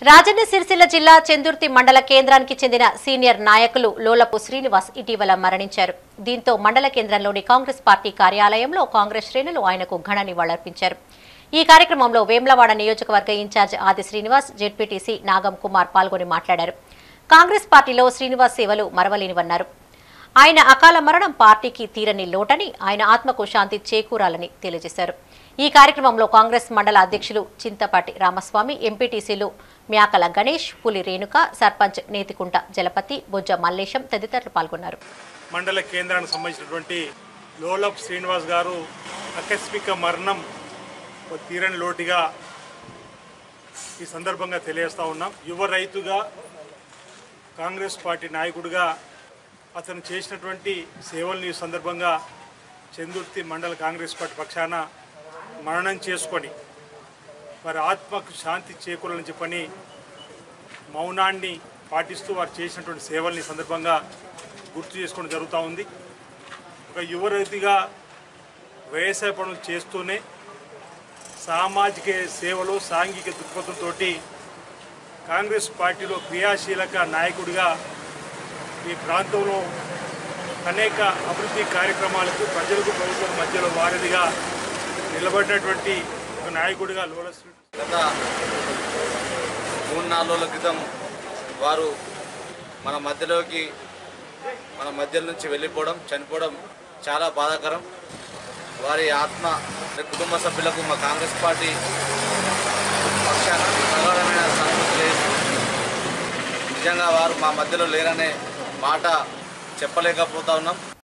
రాజన్న సిరిసిల్ల జిల్లా చెందుర్తి మండల కేంద్రానికి చెందిన సీనియర్ నాయకులు లోలపు శ్రీనివాస్ ఇటీవల మరణించారు దీంతో మండల కేంద్రంలోని కాంగ్రెస్ పార్టీ కార్యాలయంలో కాంగ్రెస్ శ్రేణులు ఆయనకు ఘన నివాళులర్పించారు ఈ కార్యక్రమంలో వేమ్లవాడ నియోజకవర్గ ఇన్ఛార్జ్ ఆది శ్రీనివాస్ జెడ్పీటీసీ నాగం కుమార్ పాల్గొని మాట్లాడారు కాంగ్రెస్ పార్టీలో శ్రీనివాస్ సేవలు మరవలేనివన్నారు ఆయన అకాల మరణం పార్టీకి తీరని లోటని ఆయన ఆత్మకు శాంతి చేకూరాలని తెలియజేశారు ఈ కార్యక్రమంలో కాంగ్రెస్ మండల అధ్యక్షులు చింతపాటి రామస్వామి ఎంపీటీసీలు మ్యాకల గణేష్ పులి రేణుక సర్పంచ్ నేతికుంట జలపతి బొజ్జ మల్లేశం తదితరులు పాల్గొన్నారు మండల కేంద్రానికి సంబంధించినటువంటి లోలప్ శ్రీనివాస్ గారు ఆకస్మిక మరణం ఒక తీరని లోటుగా ఈ సందర్భంగా తెలియజేస్తా ఉన్నాం యువ రైతుగా కాంగ్రెస్ పార్టీ నాయకుడిగా అతను చేసినటువంటి సేవల్ని ఈ సందర్భంగా చందుర్తి మండల కాంగ్రెస్ పార్టీ పక్షాన మరణం చేసుకొని వారి ఆత్మకు శాంతి చేకూరాలని చెప్పని మౌనాన్ని పాటిస్తూ వారు చేసినటువంటి సేవల్ని ఈ సందర్భంగా గుర్తు చేసుకోవడం జరుగుతూ ఉంది ఒక యువ రైతుగా వ్యవసాయ పనులు చేస్తూనే సామాజిక సేవలు సాంఘిక దృక్పథంతో కాంగ్రెస్ పార్టీలో క్రియాశీలక నాయకుడిగా ఈ ప్రాంతంలో అనేక అభివృద్ధి కార్యక్రమాలకు ప్రజలకు ప్రభుత్వం మధ్యలో వారధిగా నిలబడినటువంటి ఒక నాయకుడిగా లోలశ్రీ గత మూడు నాలుగు రోజుల క్రితం వారు మన మధ్యలోకి మన మధ్య నుంచి వెళ్ళిపోవడం చనిపోవడం చాలా బాధాకరం వారి ఆత్మ కుటుంబ సభ్యులకు మా కాంగ్రెస్ పార్టీ పక్షాన ప్రగాఢమైన సానుభూతి లేదు నిజంగా వారు మా మధ్యలో లేరనే మాట చెప్పలేకపోతా ఉన్నాం